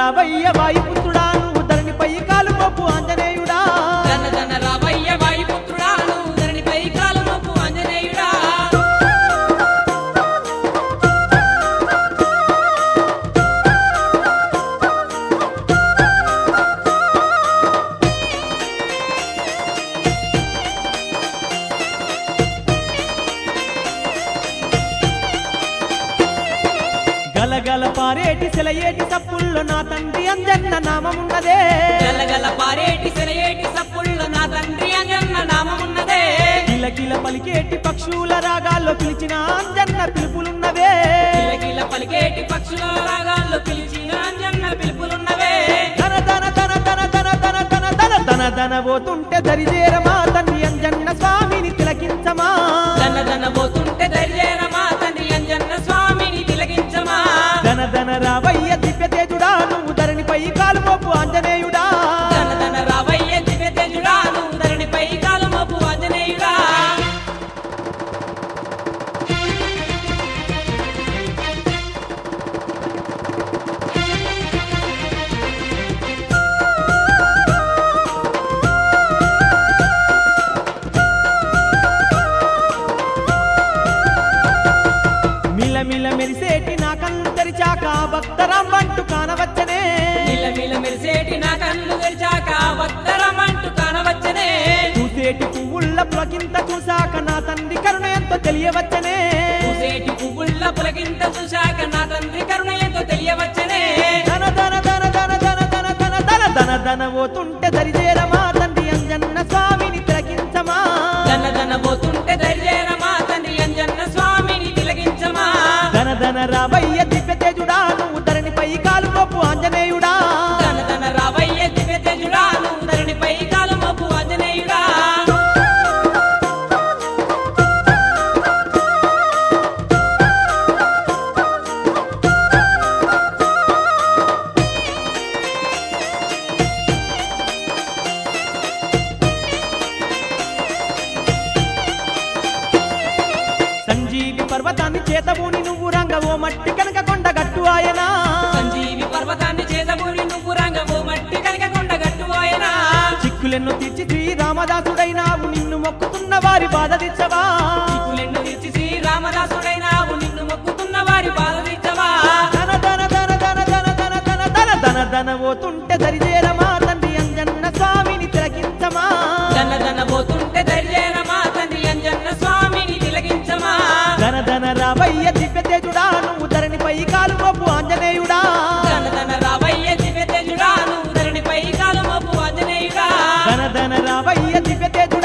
రావయ్య వాయుపుత్రుడా నువ్వు ధరణిపై కాలు మోపు ఆంజనేయుడా జన జన రావయ్య వాయుపుత్రుడా నువ్వు ధరణిపై కాలు మోపు ఆంజనేయుడా గలగల పారేటి సెలయేటి సప్పుల్లో నా తండ్రి అంజన్న నామమున్నదే గలగల పారేటి సెలయేటి సప్పుల్లో నా తండ్రి అంజన్న నామమున్నదే కిలకిల పలికేటి పక్షుల రాగాల్లో పిలిచిన అంజన్న పిలుపులున్నవే కిలకిల పలికేటి పక్షుల రాగాల్లో పిలిచిన అంజన్న పిలుపులున్నవే ధన ధన ధన ధన ధన ధన ధన ధన ధన ధన పోతుంటే దరిజేరమా తండ్రి అంజన్న స్వామిని తిలకించమా ధన ధన పోతుంటే ధైర్యరమా తండ్రి అంజన్న స్వామిని తిలగించమా ధన ధన రావయ్య దివ్య తేజుడా నువ్వు ధరణిపై కాలు మోపు ఆంజనేయుడా ధన ధన రావయ్య దివ్య తేజుడా నువ్వు ధరణిపై కాలు మోపు ఆంజనేయుడా మిల మిల మెరిసేటి నా కళ్ళు తెరిచాక భక్తరాం వంటు కానవచ్చనే మిలమిల మెరిసేటి నా కళ్ళు తెరిచాక వత్తరమంటూ కానవచ్చనే చూసేటి పువ్వుల్ల పులకింత చూశాక నా తండ్రి కరుణ ఎంతో తెలియవచ్చనే చూసేటి పువ్వుల్ల పులకింత చూశాక నా తండ్రి కరుణ ఎంతో తెలియవచ్చనే ధన ధన ధన ధన ధన ధన ధన ధన ధన ధన పోతుంటే దరిజేరమా తండ్రి అంజన్న స్వామిని తిలకించమా ధన ధన పోతుంటే ధైర్యరమా తండ్రి అంజన్న స్వామిని తిలగించమా ధన ధన రావయ్య దివ్య తేజుడా నువ్వు ధరణిపై కాలు మోపు ఆంజనేయుడా ధన ధన రావయ్య దివ్య తేజుడా నువ్వు ధరణిపై కాలు మోపు ఆంజనేయుడా సంజీవి పర్వతాన్ని చేతబూని నువ్వు రంగ ఓ మట్టి కనుక కొండ గట్టు ఆయనా సంజీవి పర్వతాన్ని చేతబూని నువ్వు రంగము మట్టి కనకకొండ గట్టువాయనా చిక్కులెన్నో తీర్చి శ్రీరామదాసుడైనావు నిన్ను మొక్కుతున్న వారి బాధ తెచ్చవా చిక్కులెన్ను తీర్చి శ్రీరామదాసుడైనావు నిన్ను మొక్కుతున్న వారి బాధలిచ్చవా ధన ధన ధన ధన ధన ధన ధన ధన ధన ధన పోతుంటే దరిజేరమా తండ్రి అంజన్న స్వామిని తిలకించమా ధన ధన పోతుంటే ధైర్యరమా తండ్రి అంజన్న స్వామిని తిలగించమా ధన ధన రావయ్య దివ్య తేజుడా నువ్వు ధరణిపై కాలు మోపు ఆంజనేయుడా ధన ధన రావయ్య దివ్య తేజుడా నువ్వు ధరణిపై కాలు మోపు ఆంజనేయుడా ధన ధన రావయ్య దివ్య తేజుడా